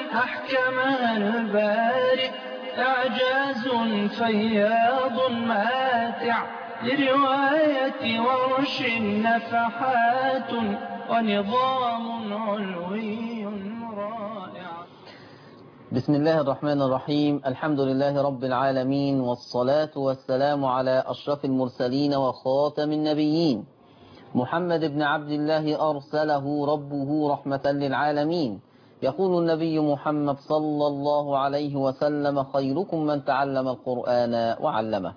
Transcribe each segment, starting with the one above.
أحكمها البارئ إعجاز فياض ماتع لرواية ورش نفحات ونظام علوي رائع بسم الله الرحمن الرحيم الحمد لله رب العالمين والصلاة والسلام على أشرف المرسلين وخاتم النبيين محمد بن عبد الله أرسله ربه رحمة للعالمين يقول النبي محمد صلى الله عليه وسلم خيركم من تعلم القرآن وعلمه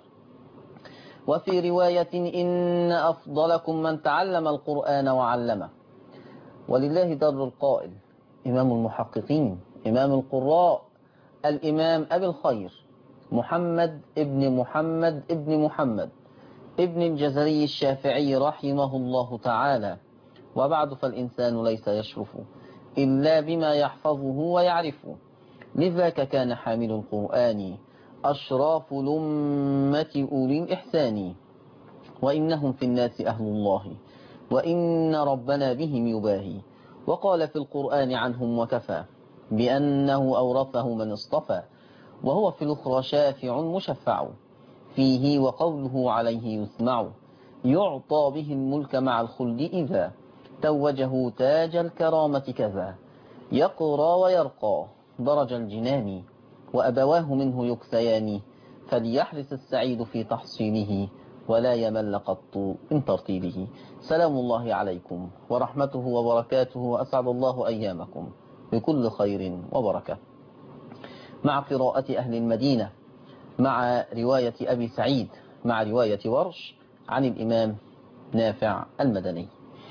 وفي رواية إن أفضلكم من تعلم القرآن وعلمه ولله در القائل إمام المحققين إمام القراء الإمام أبي الخير محمد ابن محمد ابن محمد ابن الجزري الشافعي رحمه الله تعالى وبعد فالإنسان ليس يشرف إلا بما يحفظه ويعرفه لذاك كان حامل القرآن أشراف الأمة أولي الإحسان وإنهم في الناس أهل الله وإن ربنا بهم يباهي وقال في القرآن عنهم وكفى بأنه أورثه من اصطفى وهو في الأخرى شافع مشفع فيه وقوله عليه يسمع يعطى به الملك مع الخلد إذا توجه تاج الكرامة كذا يقرى ويرقى درج الجنان وأبواه منه يكسيان فليحرص السعيد في تحصيله ولا يمل قط من ترتيله سلام الله عليكم ورحمته وبركاته وأسعد الله أيامكم بكل خير وبركة مع قراءة أهل المدينة مع رواية أبي سعيد مع رواية ورش عن الإمام نافع المدني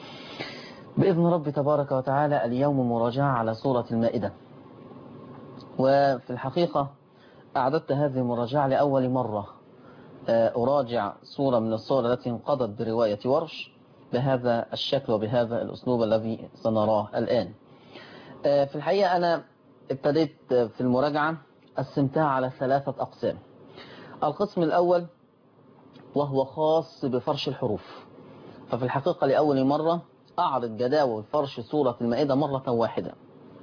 بإذن رب تبارك وتعالى اليوم مراجعة على سورة المائدة وفي الحقيقة أعددت هذه المراجعة لأول مرة أراجع سورة من الصور التي انقضت برواية ورش بهذا الشكل وبهذا الأسلوب الذي سنراه الآن في الحقيقة أنا ابتديت في المراجعة قسمتها على ثلاثة أقسام القسم الأول وهو خاص بفرش الحروف ففي الحقيقة لأول مرة أعرض جداول فرش سورة المائدة مرة واحدة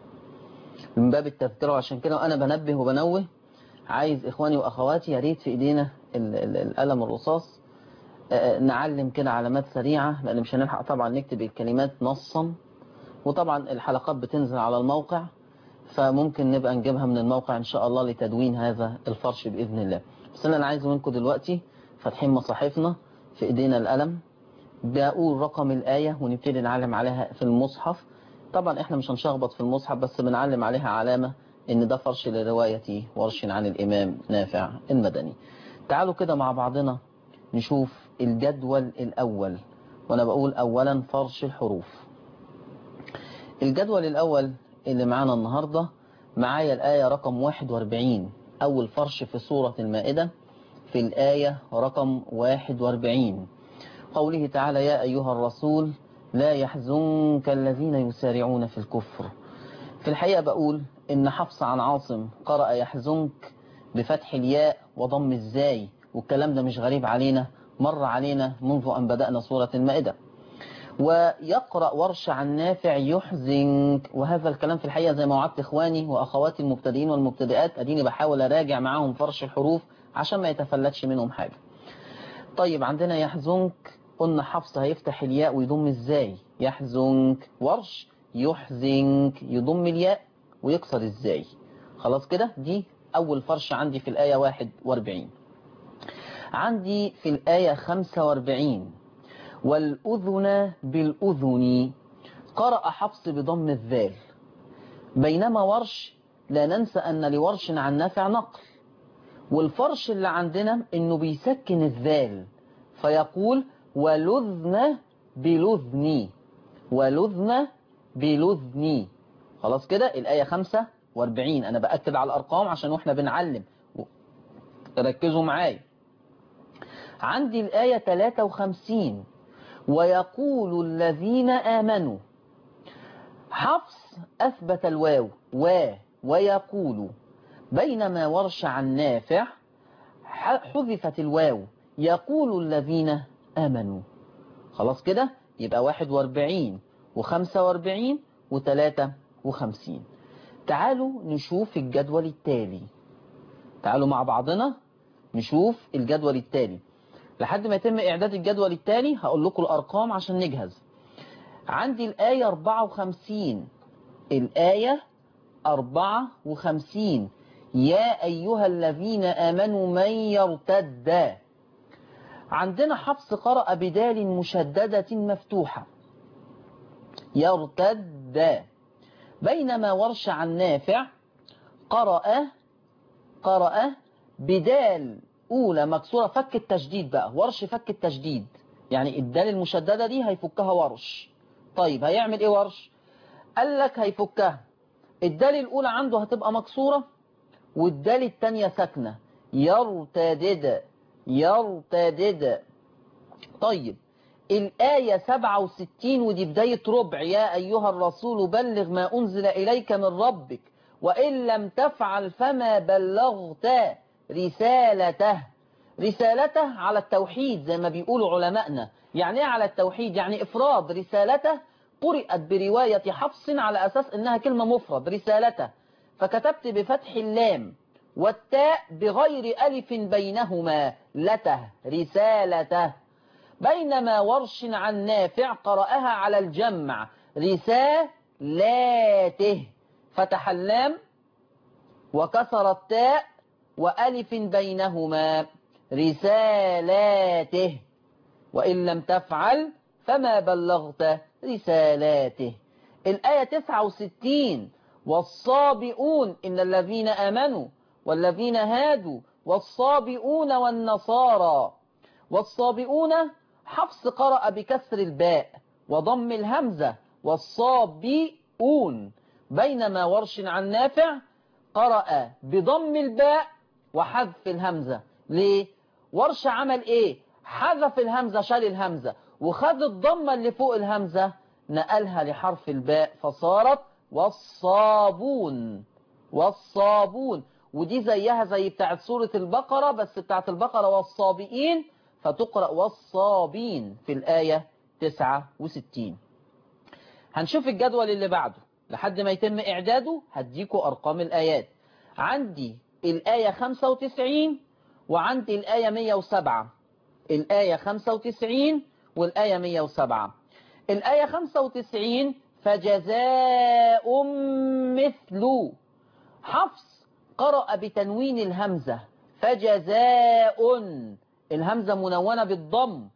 من باب التذكرة وعشان كده وأنا بنبه وبنوه عايز إخواني وأخواتي يا ريت في إيدينا القلم الرصاص نعلم كده علامات سريعة لأن مش هنلحق طبعا نكتب الكلمات نصا وطبعا الحلقات بتنزل على الموقع فممكن نبقى نجيبها من الموقع إن شاء الله لتدوين هذا الفرش بإذن الله بس أنا عايز منكم دلوقتي فاتحين مصاحفنا في إيدينا القلم بقول رقم الآية ونبتدي نعلم عليها في المصحف طبعا احنا مش هنشخبط في المصحف بس بنعلم عليها علامة ان ده فرش لرواية ورش عن الإمام نافع المدني تعالوا كده مع بعضنا نشوف الجدول الأول وأنا بقول أولا فرش الحروف الجدول الأول اللي معانا النهاردة معايا الآية رقم 41 أول فرش في سورة المائدة في الآية رقم 41 قوله تعالى يا أيها الرسول لا يحزنك الذين يسارعون في الكفر في الحقيقة بقول إن حفص عن عاصم قرأ يحزنك بفتح الياء وضم الزاي والكلام ده مش غريب علينا مر علينا منذ أن بدأنا سورة المائدة ويقرأ ورش عن نافع يحزنك وهذا الكلام في الحقيقة زي ما وعدت إخواني وأخواتي المبتدئين والمبتدئات أديني بحاول أراجع معاهم فرش الحروف عشان ما يتفلتش منهم حاجة طيب عندنا يحزنك قلنا حفص هيفتح الياء ويضم ازاي يحزنك ورش يحزنك يضم الياء ويكسر ازاي خلاص كده دي أول فرش عندي في الآية 41 عندي في الآية 45 والأذن بالأذن قرأ حفص بضم الذال بينما ورش لا ننسى أن لورش عن نافع نقل والفرش اللي عندنا انه بيسكن الذال فيقول ولذن بلذني ولذن بلذني خلاص كده الآية 45 أنا بأكد على الأرقام عشان وإحنا بنعلم ركزوا معايا عندي الآية 53 ويقول الذين آمنوا حفص أثبت الواو و ويقول بينما ورش عن نافع حذفت الواو يقول الذين آمنوا خلاص كده يبقى 41 و45 و53 تعالوا نشوف الجدول التالي تعالوا مع بعضنا نشوف الجدول التالي لحد ما يتم إعداد الجدول التالي هقول لكم الأرقام عشان نجهز عندي الآية 54 الآية 54 يا أيها الذين آمنوا من يرتد عندنا حفص قرأ بدال مشددة مفتوحة يرتد بينما ورش عن نافع قرأ قرأ بدال أولى مكسورة فك التشديد بقى ورش فك التشديد يعني الدال المشددة دي هيفكها ورش طيب هيعمل ايه ورش قال لك هيفكها الدال الأولى عنده هتبقى مكسورة والدال التانية ساكنة يرتدد يرتدد طيب الآية 67 ودي بداية ربع يا أيها الرسول بلغ ما أنزل إليك من ربك وإن لم تفعل فما بلغت رسالته رسالته على التوحيد زي ما بيقولوا علماءنا يعني ايه على التوحيد يعني إفراد رسالته قرأت برواية حفص على أساس إنها كلمة مفرد رسالته فكتبت بفتح اللام والتاء بغير ألف بينهما لته رسالته بينما ورش عن نافع قرأها على الجمع رسالاته فتح اللام وكسر التاء وألف بينهما رسالاته وإن لم تفعل فما بلغت رسالاته الآية 69 والصابئون إن الذين آمنوا والذين هادوا والصابئون والنصارى والصابئون حفص قرأ بكسر الباء وضم الهمزة والصابئون بينما ورش عن نافع قرأ بضم الباء وحذف الهمزة ليه؟ ورش عمل ايه؟ حذف الهمزة شال الهمزة وخذ الضمة اللي فوق الهمزة نقلها لحرف الباء فصارت والصابون والصابون ودي زيها زي بتاعت سورة البقرة بس بتاعت البقرة والصابئين فتقرأ والصابين في الآية 69 هنشوف الجدول اللي بعده لحد ما يتم إعداده هديكوا أرقام الآيات عندي الآية 95 وعندي الآية 107 الآية 95 والآية 107 الآية 95 فجزاء مثل حفص قرأ بتنوين الهمزة فجزاء الهمزة منونة بالضم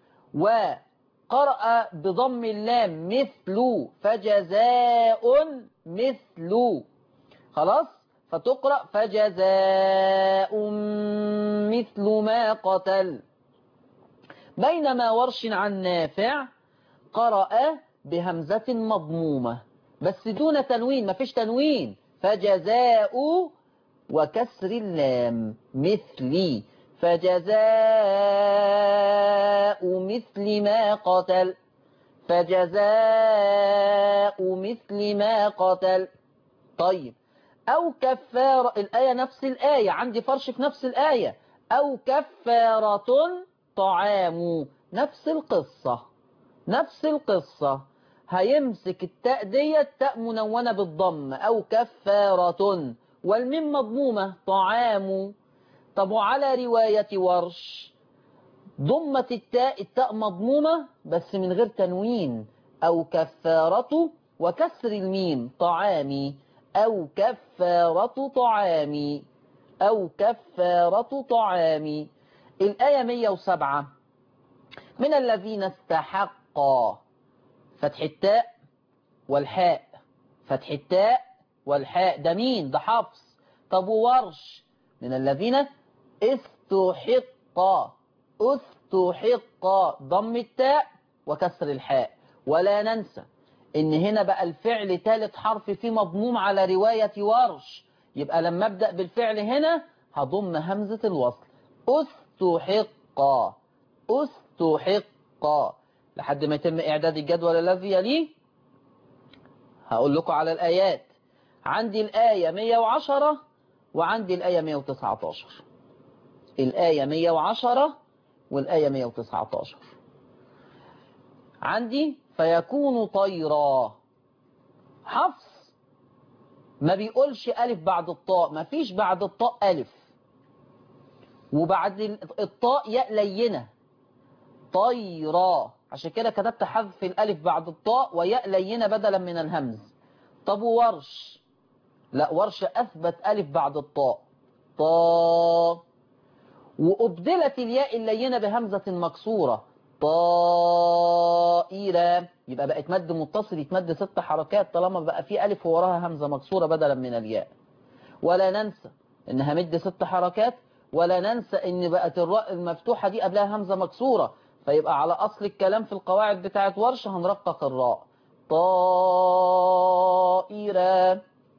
وقرأ بضم اللام مثل فجزاء مثل خلاص فتقرأ فجزاء مثل ما قتل بينما ورش عن نافع قرأ بهمزة مضمومة بس دون تنوين مفيش تنوين فجزاء وكسر اللام مثلي فجزاء مثل ما قتل فجزاء مثل ما قتل طيب أو كفارة الآية نفس الآية عندي فرش في نفس الآية أو كفارة طعام نفس القصة نفس القصة هيمسك التاء ديت تاء منونة بالضم أو كفارة والميم مضمومة طعام طب وعلى رواية ورش ضمة التاء التاء مضمومة بس من غير تنوين أو كفارة وكسر الميم طعامي أو كفارة طعامي أو كفارة طعامي الآية 107 من الذين استحقا فتح التاء والحاء فتح التاء والحاء ده مين ده حفص طب وورش من الذين استحقا استحقا ضم التاء وكسر الحاء ولا ننسى ان هنا بقى الفعل ثالث حرف فيه مضموم على رواية ورش يبقى لما ابدأ بالفعل هنا هضم همزة الوصل استحقا استحقا لحد ما يتم إعداد الجدول الذي يليه هقول لكم على الآيات عندي الآية 110 وعندي الآية 119 الآية 110 والآية 119 عندي فيكون طيرا حفص ما بيقولش ألف بعد الطاء ما فيش بعد الطاء ألف وبعد الطاء ياء لينة طيرا عشان كده كتبت حذف الألف بعد الطاء وياء لينة بدلا من الهمز طب وورش لا ورش أثبت ألف بعد الطاء طا وأبدلت الياء اللينة بهمزة مكسورة طائرة يبقى بقت مد متصل يتمد ست حركات طالما بقى في ألف وراها همزة مكسورة بدلا من الياء ولا ننسى إنها مد ست حركات ولا ننسى إن بقت الراء المفتوحة دي قبلها همزة مكسورة فيبقى على أصل الكلام في القواعد بتاعت ورش هنرقق الراء طائرة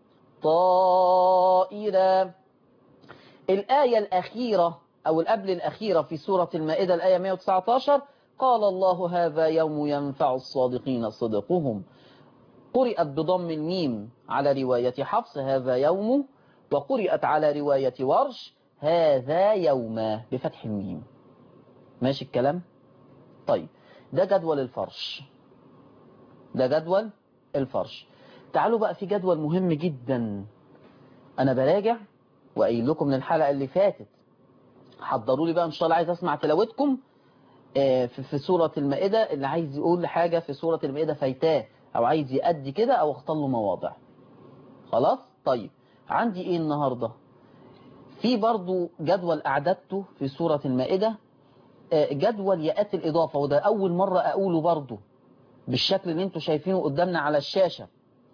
طائرة الآية الأخيرة أو القبل الأخيرة في سورة المائدة الآية 119 قال الله هذا يوم ينفع الصادقين صدقهم قرئت بضم الميم على رواية حفص هذا يوم وقرئت على رواية ورش هذا يوم بفتح الميم ماشي الكلام طيب ده جدول الفرش ده جدول الفرش تعالوا بقى في جدول مهم جدا انا براجع وقايل لكم من الحلقة اللي فاتت حضروا لي بقى ان شاء الله عايز اسمع تلاوتكم في في سورة المائدة اللي عايز يقول حاجة في سورة المائدة فايتاه او عايز يأدي كده او اختار له مواضع خلاص طيب عندي ايه النهاردة في برضو جدول اعددته في سورة المائدة جدول يأتي الإضافة وده أول مرة أقوله برضو بالشكل اللي انتوا شايفينه قدامنا على الشاشة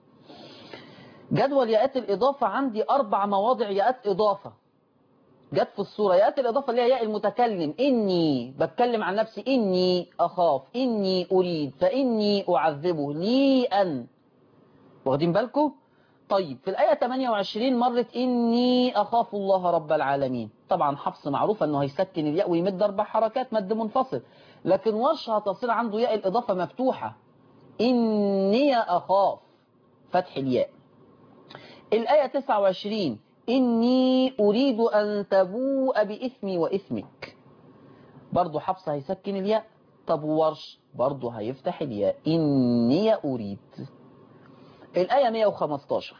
جدول يأتي الإضافة عندي أربع مواضع يأتي إضافة جت في الصورة يأتي الإضافة اللي هي ياء المتكلم إني بتكلم عن نفسي إني أخاف إني أريد فإني أعذبه لي أن واخدين بالكم طيب في الآية 28 مرت إني أخاف الله رب العالمين طبعا حفص معروف أنه هيسكن الياء ويمد أربع حركات مد منفصل لكن ورش هتصير عنده ياء الإضافة مفتوحة إني أخاف فتح الياء الآية 29 إني أريد أن تبوء بإثمي وإثمك برضو حفص هيسكن الياء طب ورش برضو هيفتح الياء إني أريد الآية 115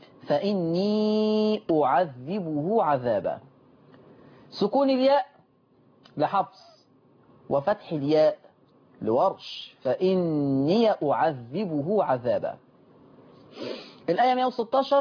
فإني أعذبه عذابا سكون الياء لحفص وفتح الياء لورش فإني أعذبه عذابا الآية 116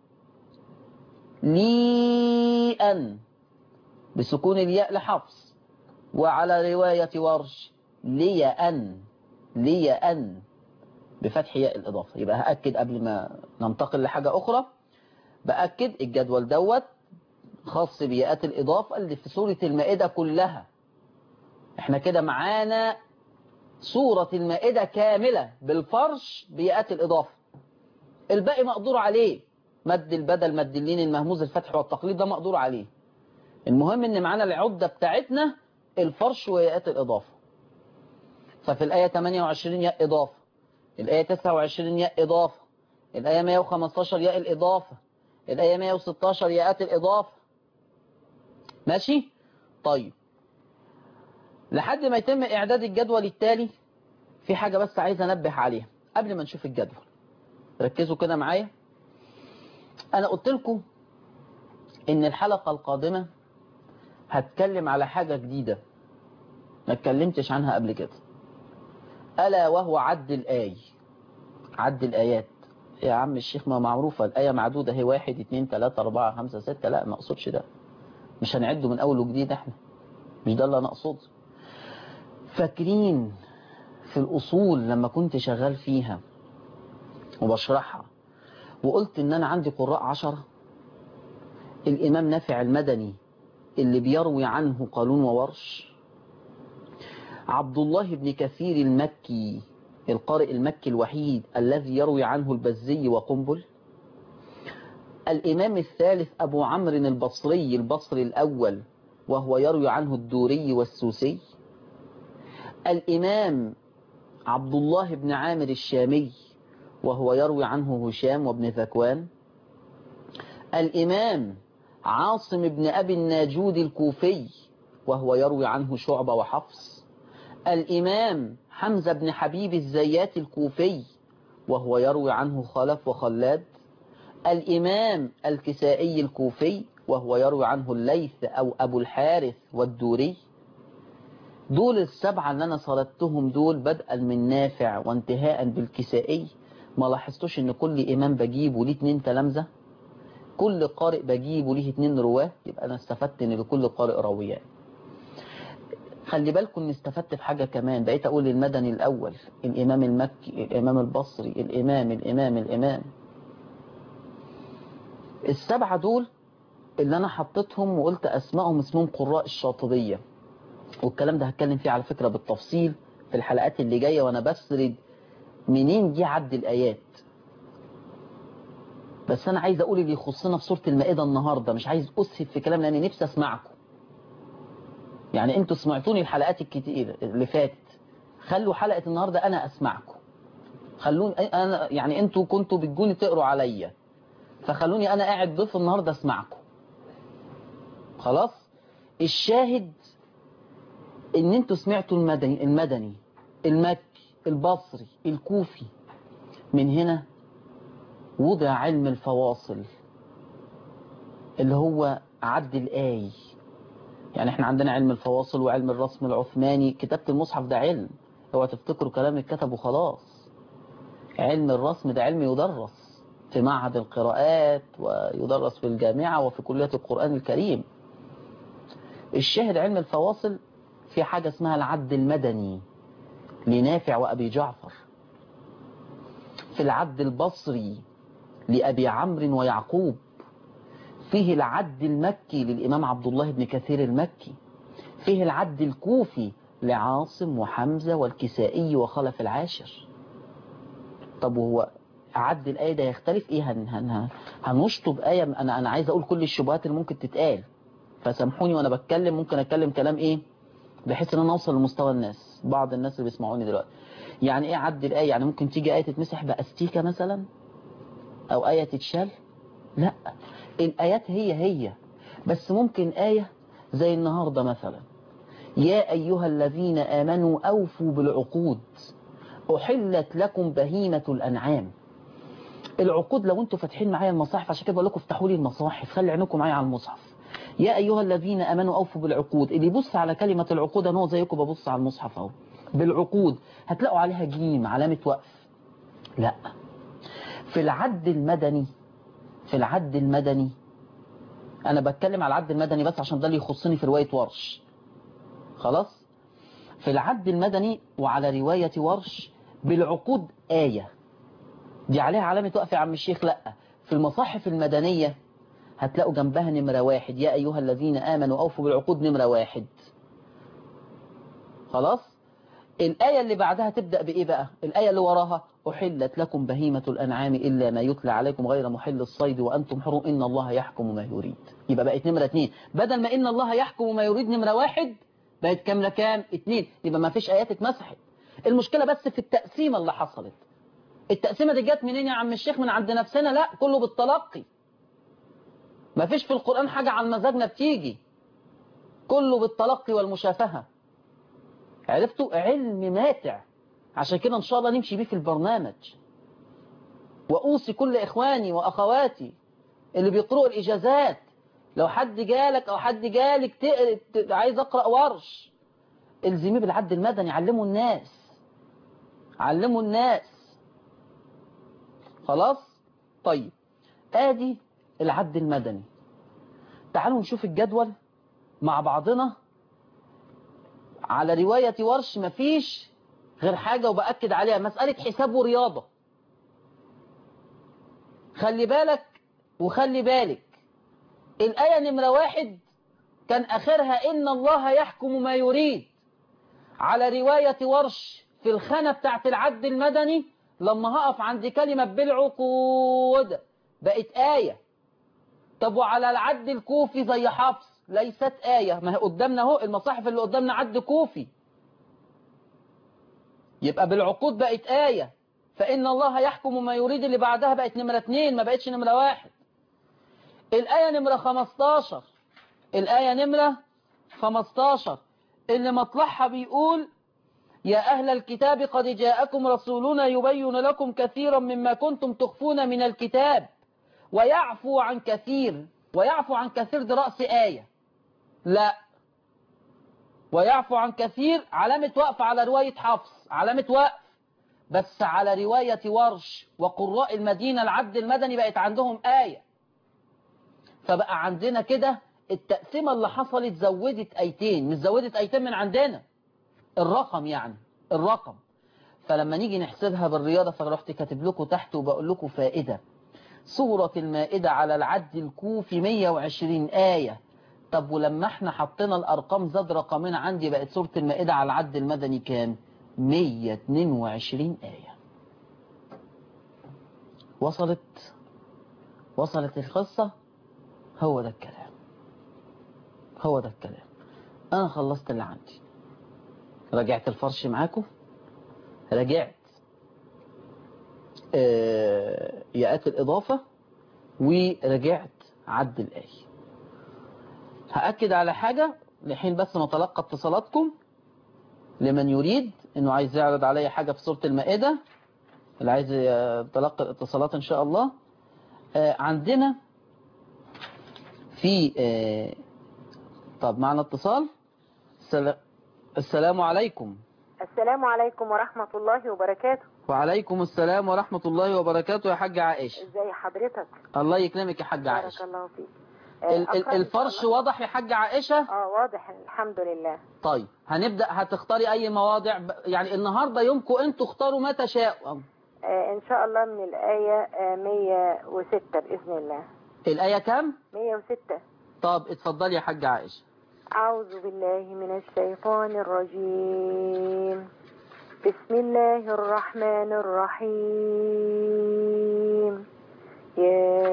لي أن بسكون الياء لحفص وعلى رواية ورش لي أن لي أن بفتح ياء الإضافة يبقى هأكد قبل ما ننتقل لحاجة أخرى بأكد الجدول دوت خاص بياءات الإضافة اللي في سورة المائدة كلها احنا كده معانا سورة المائدة كاملة بالفرش بياءات الإضافة الباقي مقدور عليه مد البدل مد اللين المهموز الفتح والتقليد ده مقدور عليه المهم ان معانا العدة بتاعتنا الفرش وياءات الإضافة ففي الآية 28 ياء إضافة الآية 29 ياء إضافة الآية 115 ياء الإضافة الآية 116 ياءات الإضافة ماشي طيب لحد ما يتم إعداد الجدول التالي في حاجة بس عايز أنبه عليها قبل ما نشوف الجدول ركزوا كده معايا أنا قلت لكم إن الحلقة القادمة هتكلم على حاجة جديدة ما اتكلمتش عنها قبل كده ألا وهو عد الآي عد الآيات يا عم الشيخ ما معروفة الآية معدودة هي واحد اتنين تلاتة أربعة خمسة ستة لا ما أقصدش ده مش هنعده من أول وجديد احنا مش ده اللي أنا أقصده فاكرين في الأصول لما كنت شغال فيها وبشرحها وقلت إن أنا عندي قراء عشرة الإمام نافع المدني اللي بيروي عنه قالون وورش عبد الله بن كثير المكي القارئ المكي الوحيد الذي يروي عنه البزي وقنبل الإمام الثالث أبو عمرو البصري البصري الأول وهو يروي عنه الدوري والسوسي الإمام عبد الله بن عامر الشامي وهو يروي عنه هشام وابن ذكوان الإمام عاصم بن أبي الناجود الكوفي وهو يروي عنه شعبة وحفص الإمام حمزة بن حبيب الزيات الكوفي وهو يروي عنه خلف وخلاد الإمام الكسائي الكوفي وهو يروي عنه الليث أو أبو الحارث والدوري دول السبعة اللي أنا صردتهم دول بدءا من نافع وانتهاء بالكسائي ما لاحظتوش ان كل إمام بجيبه ليه اتنين تلامذة كل قارئ بجيبه ليه اتنين رواه يبقى أنا استفدت ان لكل قارئ راويان خلي بالكم ان استفدت في حاجة كمان بقيت أقول المدني الأول الإمام المكي الإمام البصري الإمام الإمام الإمام السبعة دول اللي أنا حطيتهم وقلت أسمائهم اسمهم قراء الشاطبية والكلام ده هتكلم فيه على فكرة بالتفصيل في الحلقات اللي جاية وأنا بسرد منين دي عد الآيات بس أنا عايز أقول اللي يخصنا في سورة المائدة النهاردة مش عايز أسهب في كلام لأني نفسي أسمعكم يعني أنتوا سمعتوني الحلقات الكتير اللي فاتت خلوا حلقة النهاردة أنا أسمعكم خلوني أنا يعني أنتوا كنتوا بتجوني تقروا عليا فخلوني أنا قاعد ضيف النهاردة أسمعكم خلاص الشاهد ان انتوا سمعتوا المدني المدني المكي البصري الكوفي من هنا وضع علم الفواصل اللي هو عد الآي يعني احنا عندنا علم الفواصل وعلم الرسم العثماني كتابة المصحف ده علم هو تفتكروا كلام الكتب وخلاص علم الرسم ده علم يدرس في معهد القراءات ويدرس في الجامعة وفي كلية القرآن الكريم الشاهد علم الفواصل في حاجة اسمها العد المدني لنافع وأبي جعفر في العد البصري لأبي عمرو ويعقوب فيه العد المكي للإمام عبد الله بن كثير المكي فيه العد الكوفي لعاصم وحمزة والكسائي وخلف العاشر طب وهو عد الآية ده يختلف إيه هن هن هنشطب آية أنا, أنا عايز أقول كل الشبهات اللي ممكن تتقال فسامحوني وأنا بتكلم ممكن أتكلم كلام إيه بحيث ان انا اوصل لمستوى الناس بعض الناس اللي بيسمعوني دلوقتي يعني ايه عد الايه يعني ممكن تيجي ايه تتمسح باستيكه مثلا او ايه تتشال لا الايات هي هي بس ممكن ايه زي النهارده مثلا يا ايها الذين امنوا اوفوا بالعقود احلت لكم بهيمه الانعام العقود لو انتوا فاتحين معايا المصاحف عشان كده بقول لكم افتحوا لي المصاحف خلي عينكم معايا على المصحف يا أيها الذين أمنوا أوفوا بالعقود اللي يبص على كلمة العقود أنا زيكم ببص على المصحف أهو بالعقود هتلاقوا عليها جيم علامة وقف لا في العد المدني في العد المدني أنا بتكلم على العد المدني بس عشان ده اللي يخصني في رواية ورش خلاص في العد المدني وعلى رواية ورش بالعقود آية دي عليها علامة وقف يا عم الشيخ لا في المصاحف المدنية هتلاقوا جنبها نمرة واحد يا أيها الذين آمنوا أوفوا بالعقود نمرة واحد خلاص الآية اللي بعدها تبدأ بإيه بقى الآية اللي وراها أحلت لكم بهيمة الأنعام إلا ما يتلى عليكم غير محل الصيد وأنتم حرم إن الله يحكم ما يريد يبقى بقت نمرة اتنين بدل ما إن الله يحكم ما يريد نمرة واحد بقت كاملة كام اتنين يبقى ما فيش آيات اتمسحت المشكلة بس في التقسيمة اللي حصلت التقسيمة دي جت منين يا عم الشيخ من عند نفسنا لا كله بالتلقي ما فيش في القرآن حاجة عن مزاجنا بتيجي كله بالتلقي والمشافهة عرفتوا علم ماتع عشان كده ان شاء الله نمشي بيه في البرنامج وأوصي كل إخواني وأخواتي اللي بيقرأوا الإجازات لو حد جالك أو حد جالك ت... عايز أقرأ ورش الزميه بالعد المدني علموا الناس علموا الناس خلاص طيب ادي العد المدني تعالوا نشوف الجدول مع بعضنا على رواية ورش مفيش غير حاجة وبأكد عليها مسألة حساب ورياضة خلي بالك وخلي بالك الآية نمرة واحد كان آخرها إن الله يحكم ما يريد على رواية ورش في الخانة بتاعت العد المدني لما هقف عند كلمة بالعقود بقت آية طب وعلى العد الكوفي زي حفص ليست آية ما هي قدامنا اهو المصاحف اللي قدامنا عد كوفي يبقى بالعقود بقت آية فإن الله يحكم ما يريد اللي بعدها بقت نمرة اتنين ما بقتش نمرة واحد الآية نمرة 15 الآية نمرة 15 اللي مطلعها بيقول يا أهل الكتاب قد جاءكم رسولنا يبين لكم كثيرا مما كنتم تخفون من الكتاب ويعفو عن كثير ويعفو عن كثير دي رأس آية لا ويعفو عن كثير علامة وقف على رواية حفص علامة وقف بس على رواية ورش وقراء المدينة العبد المدني بقت عندهم آية فبقى عندنا كده التقسيمة اللي حصلت زودت ايتين مش زودت ايتين من عندنا الرقم يعني الرقم فلما نيجي نحسبها بالرياضة فرحت كاتب لكم تحت وبقول لكم فائدة سورة المائدة على العد الكوفي 120 آية طب ولما احنا حطينا الأرقام زاد رقمين عندي بقت سورة المائدة على العد المدني كام 122 آية وصلت وصلت القصة هو ده الكلام هو ده الكلام أنا خلصت اللي عندي رجعت الفرش معاكم رجعت آه، ياءات الإضافة ورجعت عد الآية هأكد على حاجة لحين بس ما تلقى اتصالاتكم لمن يريد انه عايز يعرض عليا حاجة في سورة المائدة اللي عايز يتلقى الاتصالات ان شاء الله آه، عندنا في آه، طب معنا اتصال السلا- السلام عليكم السلام عليكم ورحمة الله وبركاته وعليكم السلام ورحمة الله وبركاته يا حاج عائشة ازي حضرتك الله يكرمك يا حاج بارك عائشة الله فيك ال- ال- أقرأ إن شاء الفرش الله؟ واضح يا حاج عائشة اه واضح الحمد لله طيب هنبدأ هتختاري أي مواضع ب- يعني النهاردة يومكم أنتوا اختاروا ما تشاءوا آه ان شاء الله من الآية آه 106 بإذن الله الآية كام؟ 106 طب اتفضلي يا حاج عائشة أعوذ بالله من الشيطان الرجيم بسم الله الرحمن الرحيم يا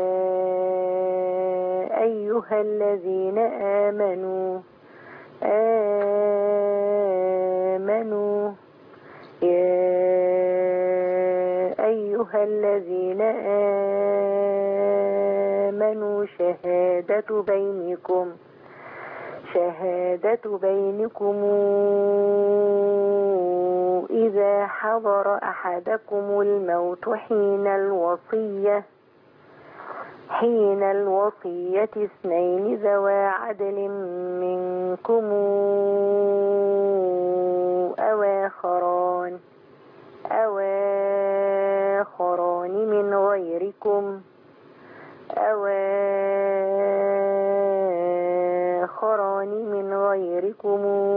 أيها الذين آمنوا آمنوا يا أيها الذين آمنوا شهادة بينكم شهادة بينكم إذا حضر أحدكم الموت حين الوصية حين الوصية اثنين ذوى عدل منكم أو آخران أو آخران من غيركم أو آخران من غيركم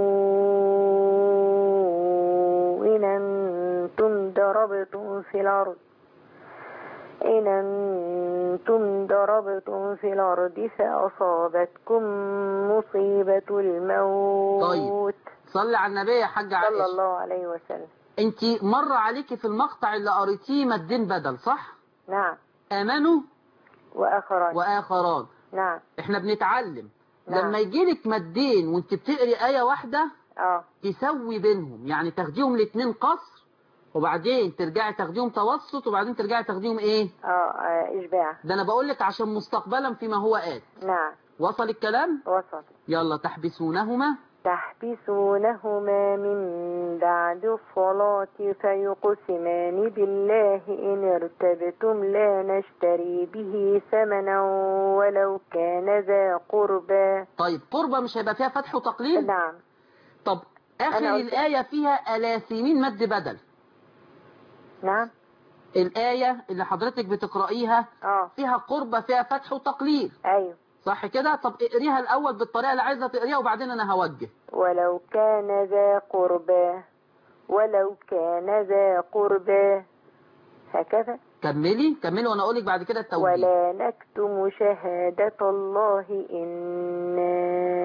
إن أنتم ضربتم في الأرض إن أنتم ضربتم في الأرض فأصابتكم مصيبة الموت صلي على النبي يا حاج صلى عائشة الله عليه وسلم انت مر عليكي في المقطع اللي قريتيه مدين بدل صح؟ نعم آمنوا وآخران وآخران نعم احنا بنتعلم نعم. لما يجيلك مدين وانت بتقري آية واحدة اه تسوي بينهم يعني تاخديهم الاتنين قصر وبعدين ترجعي تاخديهم توسط وبعدين ترجعي تاخديهم ايه اه, آه إشباع ده انا بقول لك عشان مستقبلا فيما هو آت نعم وصل الكلام وسط يلا تحبسونهما تحبسونهما من بعد الصلاة فيقسمان بالله إن ارتبتم لا نشتري به ثمنا ولو كان ذا قربى طيب قربة مش هيبقى فيها فتح وتقليل نعم طب آخر أنا قلت- الآية فيها ألاثمين مد بدل نعم الآية اللي حضرتك بتقرأيها اه فيها قربة فيها فتح وتقليل أيوه صح كده طب اقريها الأول بالطريقة اللي عايزة تقريها وبعدين أنا هوجه ولو كان ذا قربى ولو كان ذا قربى هكذا كملي كملي وأنا أقولك بعد كده التوجيه ولا نكتم شهادة الله إنا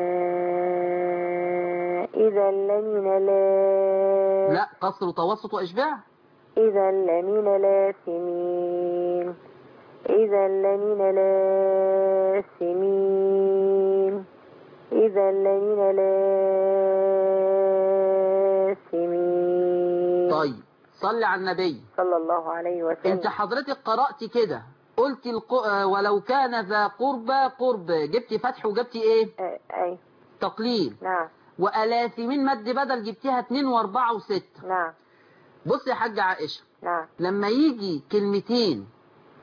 إذا لمن لا لا قصر وتوسط وإشباع إذا لمن لاثمين إذا لمن لاثمين إذا لمن لاثمين طيب صلي على النبي صلى الله عليه وسلم انت حضرتك قرأتي كده قلتي الق... آه، ولو كان ذا قربى قرب جبتي فتح وجبتي ايه آه، أي تقليل نعم وألاثمين مد بدل جبتيها اتنين واربعة وستة نعم بص يا حاجة عائشة نعم لما يجي كلمتين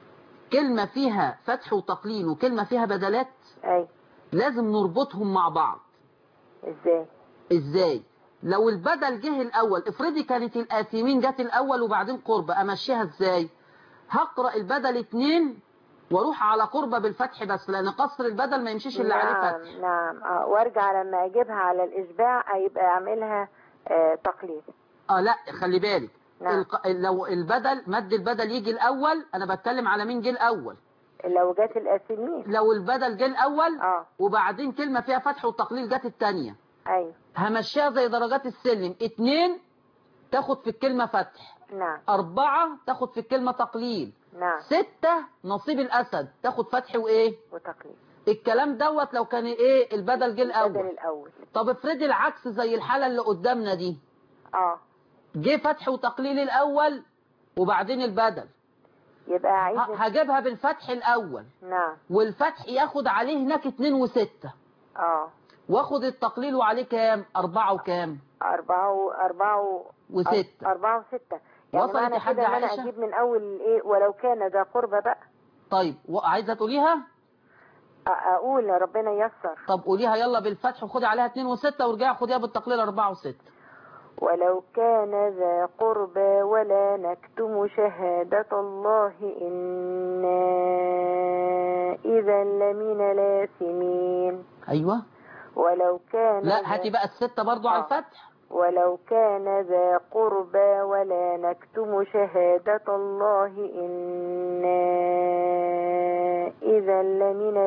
كلمة فيها فتح وتقليل وكلمة فيها بدلات اي لازم نربطهم مع بعض ازاي ازاي لو البدل جه الاول افرضي كانت الآثمين جت الاول وبعدين قربة امشيها ازاي هقرأ البدل اتنين واروح على قربة بالفتح بس لان قصر البدل ما يمشيش الا عليه نعم فتح نعم اه وارجع لما اجيبها على الاشباع يبقى اعملها آه تقليد اه لا خلي بالك نعم. الق... لو البدل مد البدل يجي الاول انا بتكلم على مين جه الاول لو جت الاسمين لو البدل جه الاول اه وبعدين كلمة فيها فتح وتقليل جت التانية ايوه همشيها زي درجات السلم اتنين تاخد في الكلمة فتح نعم أربعة تاخد في الكلمة تقليل نعم ستة نصيب الأسد تاخد فتح وإيه وتقليد الكلام دوت لو كان إيه البدل جه البدل الأول الاول طب افرضي العكس زي الحالة اللي قدامنا دي اه جه فتح وتقليل الأول وبعدين البدل يبقى اعيد ه- هجيبها بالفتح الأول نعم والفتح ياخد عليه هناك اتنين وستة اه واخد التقليل وعليه كام أربعة وكام أربعة و... أربعة و... وستة أربعة وستة يعني وصلت معنى يا حاجة كده إن أنا عائشة؟ أجيب من أول إيه ولو كان ذا قربة بقى طيب وعايزة تقوليها أ- أقول ربنا ييسر طب قوليها يلا بالفتح وخدي عليها اتنين وستة وارجعي خديها بالتقليل أربعة وستة ولو كان ذا قربى ولا نكتم شهادة الله إنا إذا لمن الآثمين أيوة ولو كان لا ذا- هاتي بقى الستة برضو على آه. الفتح ولو كان ذا قربى ولا نكتم شهادة الله إنا إذا لمن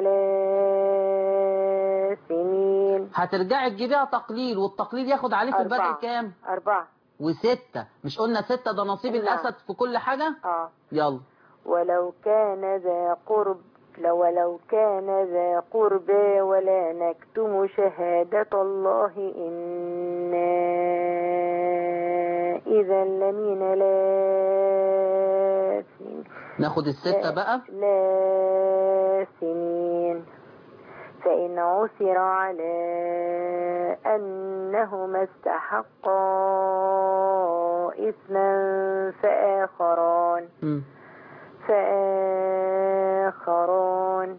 الآثمين هترجعي تجيبيها تقليل والتقليل ياخد عليه في البدء أربعة. كام أربعة وستة مش قلنا ستة ده نصيب نعم. الأسد في كل حاجة آه يلا ولو كان ذا قرب لو ولو كان ذا قربى ولا نكتم شهادة الله إنا إذا لمن الآثمين ناخد الستة بقى لا سنين فإن عثر على أنهما استحقا إثما فآخران مم. فآخران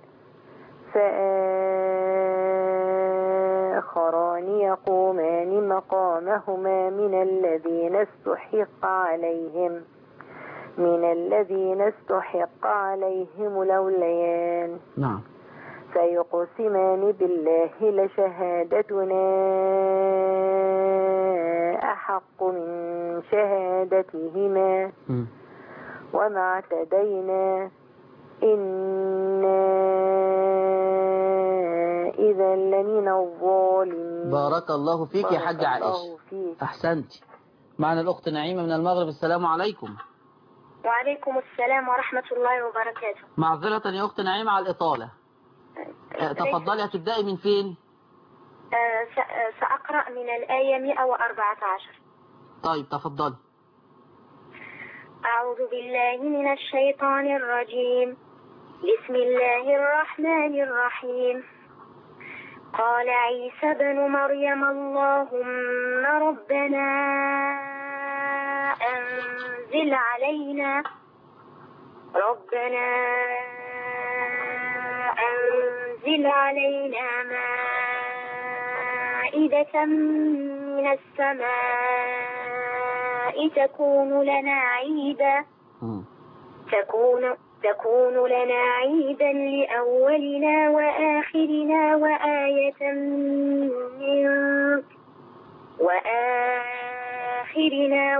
فآخران يقومان مقامهما من الذين استحق عليهم من الذين استحق عليهم الأوليان نعم فيقسمان بالله لشهادتنا أحق من شهادتهما مم. وما اعتدينا إنا إذا لمن الظالمين بارك الله فيك يا بارك حاج عائشة الله فيك أحسنتي معنا الأخت نعيمة من المغرب السلام عليكم وعليكم السلام ورحمة الله وبركاته معذرة يا أخت نعيمة على الإطالة آه، تفضلي هتبدأي من فين آه، س- آه، سأقرأ من الآية 114 طيب تفضلي أعوذ بالله من الشيطان الرجيم بسم الله الرحمن الرحيم قال عيسى بن مريم اللهم ربنا أنزل علينا ربنا أنزل علينا مائدة من السماء تكون لنا عيدا مم. تكون تكون لنا عيدا لأولنا وآخرنا وآية منك وآخرنا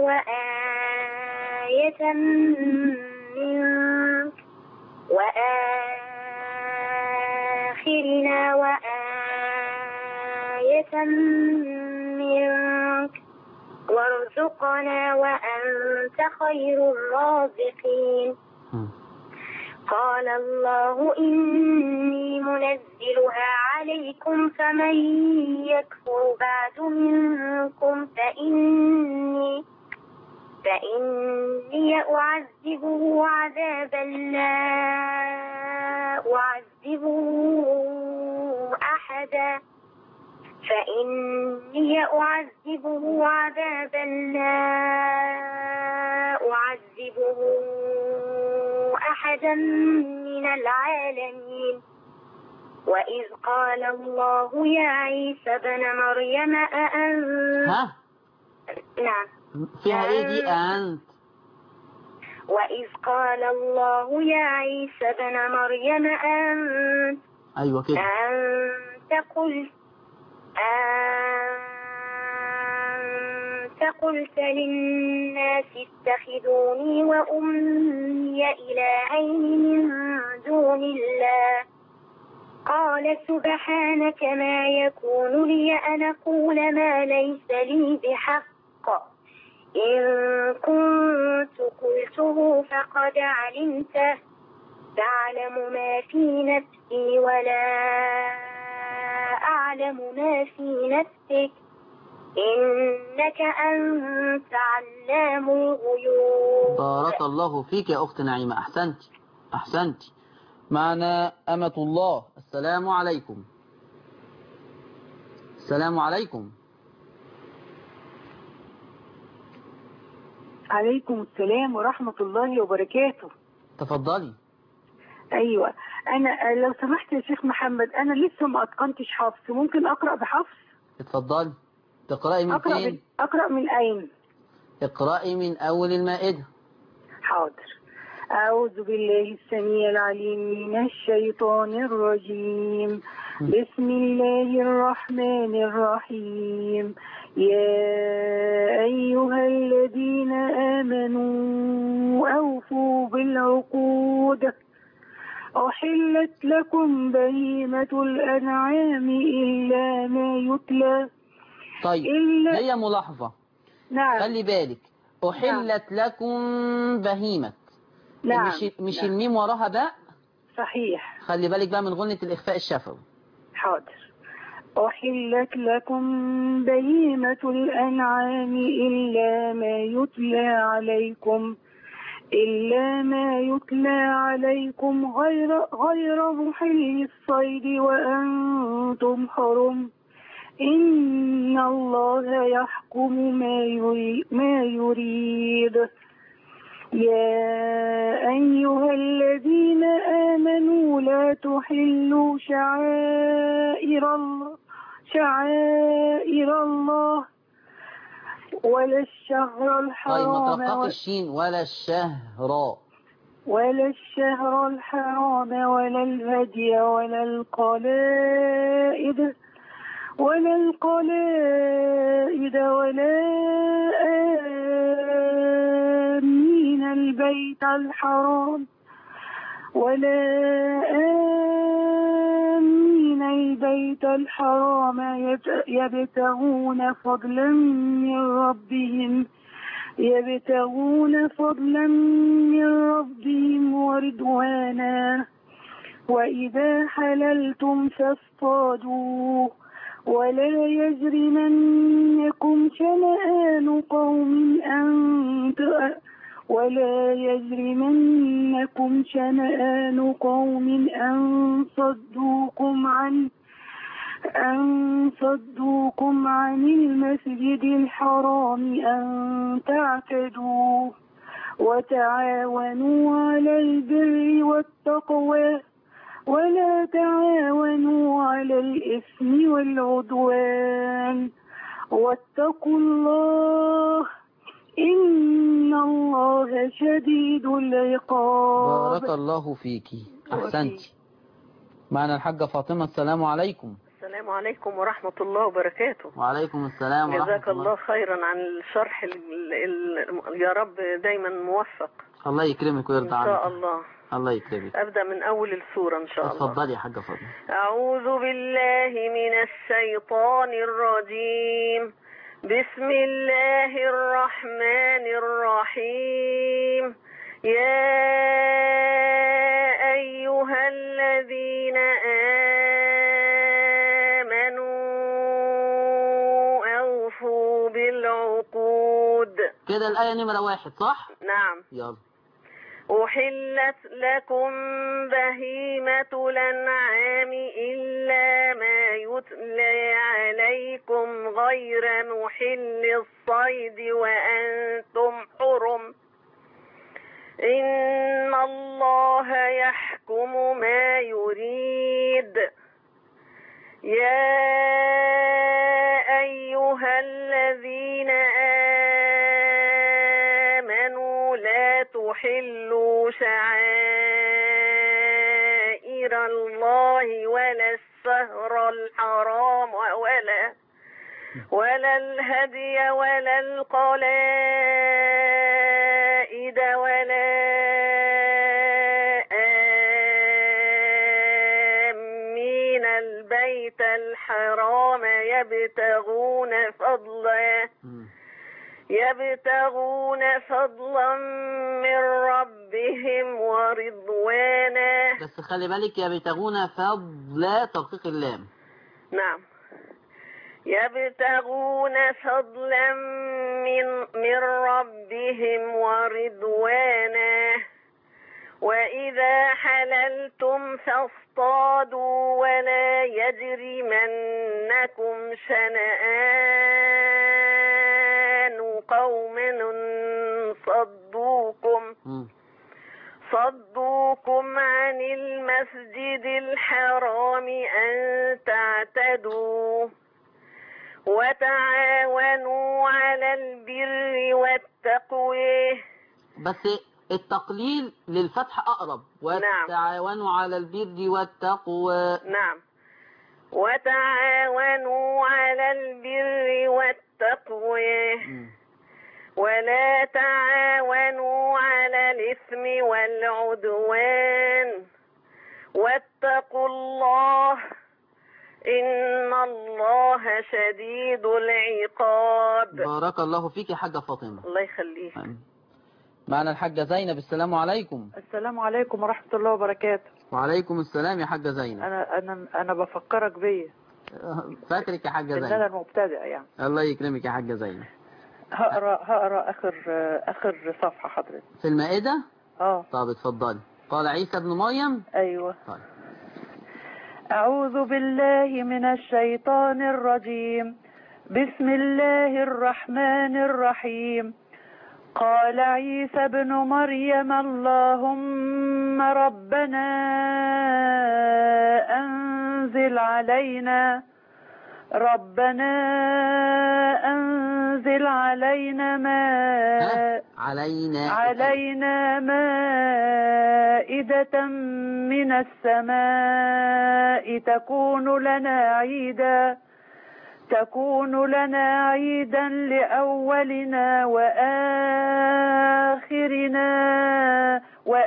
وآية منك وآخرنا وآية منك وارزقنا وأنت خير الرازقين مم. قال الله إني منزلها عليكم فمن يكفر بعد منكم فإني فإني أعذبه عذابا لا أعذبه أحدا فإني أعذبه عذابا لا أعذبه أحدا من العالمين وإذ قال الله يا عيسى ابن مريم أأنت ها نعم فيها ايه دي انت وإذ قال الله يا عيسى ابن مريم أنت ايوه كده أنت قلت أنت قلت للناس اتخذوني وأمي إلهين من دون الله قال سبحانك ما يكون لي أن أقول ما ليس لي بحق إن كنت قلته فقد علمته تعلم ما في نفسي ولا أعلم ما في نفسك إنك أنت علام الغيوب بارك الله فيك يا اخت نعيمة احسنتي احسنتي معنا امة الله السلام عليكم السلام عليكم عليكم السلام ورحمة الله وبركاته تفضلي أيوة أنا لو سمحت يا شيخ محمد أنا لسه ما أتقنتش حفص ممكن أقرأ بحفص اتفضلي تقرأي من أقرأ من, فين أقرأ من أين اقرأي من اول المائدة حاضر أعوذ بالله السميع العليم من الشيطان الرجيم بسم الله الرحمن الرحيم يا أيها الذين آمنوا أوفوا بالعقود أحلت لكم بهيمة الأنعام إلا ما يتلى طيب إلا- هي ملاحظة نعم خلي بالك أحلت لكم بهيمة نعم مش مش نعم. الميم وراها باء صحيح خلي بالك بقى من غنة الإخفاء الشفوي حاضر أحلت لكم بهيمة الأنعام إلا ما يتلى عليكم إلا ما يتلى عليكم غير غير محل الصيد وأنتم حرم إن الله يحكم ما يريد, ما يريد يا أيها الذين آمنوا لا تحلوا شعائر الله شعائر الله ولا الشهر طيب ما الحرام ترقق و- الشين ولا الشهر ولا الشهر الحرام ولا الهدي ولا القلائد ولا القلائد ولا آمين البيت الحرام ولا آمين البيت الحرام يت- يبتغون فضلا من ربهم يبتغون فضلا من ربهم ورضوانا وإذا حللتم فاصطادوا ولا يجرمنكم شنآن قوم أن ت- ولا يجرمنكم شنآن قوم أن صدوكم عن أن صدوكم عن المسجد الحرام أن تعتدوا وتعاونوا على البر والتقوى ولا تعاونوا على الإثم والعدوان واتقوا الله إن الله شديد العقاب بارك الله فيكي أحسنتي معنا الحاجة فاطمة السلام عليكم السلام عليكم ورحمة الله وبركاته وعليكم السلام ورحمة جزاك الله خيرا عن الشرح ال ال يا رب دايما موفق الله يكرمك إن ويرضى شاء عنك الله الله يكرمك أبدأ من أول السورة إن شاء الله اتفضلي يا حاجة فاطمة أعوذ بالله من الشيطان الرجيم بسم الله الرحمن الرحيم يا أيها الذين آمنوا أوفوا بالعقود كده الآية نمرة واحد صح؟ نعم يلا أحلت لكم بهيمة الأنعام إلا ما يتلى عليكم غير محل الصيد وأنتم حرم إن الله يحكم ما يريد يا أيها الذين آمنوا لا تحلوا شعائر الله ولا الشهر الحرام ولا ولا الهدي ولا القلائد ولا آمين البيت الحرام يبتغون فضلا مم. يبتغون فضلا من ربهم ورضوانا بس خلي بالك يبتغون فضل تدقيق اللام نعم يبتغون فضلا من من ربهم ورضوانا وإذا حللتم فاصطادوا ولا يجرمنكم شنآن قوم إن صدوكم مم. صدوكم عن المسجد الحرام أن تعتدوا وتعاونوا على البر والتقوى بس التقليل للفتح أقرب والتعاونوا على البر والتقوى نعم وتعاونوا على البر والتقوى مم. ولا تعاونوا على الإثم والعدوان واتقوا الله إن الله شديد العقاب بارك الله فيك يا حاجة فاطمة الله يخليك معنا الحاجة زينب السلام عليكم السلام عليكم ورحمة الله وبركاته وعليكم السلام يا حاجة زينب أنا أنا أنا بفكرك بيا فاكرك يا حاجة إن أنا زينب المبتدئ يعني الله يكرمك يا حاجة زينب هقرا هقرا آخر آخر صفحة حضرتك في المائدة أه طب اتفضلي قال عيسى ابن مريم أيوه طيب أعوذ بالله من الشيطان الرجيم بسم الله الرحمن الرحيم قال عيسى ابن مريم اللهم ربنا أنزل علينا ربنا أنزل علينا ماء ها علينا علينا مائدة من السماء تكون لنا عيدا تكون لنا عيدا لأولنا وآخرنا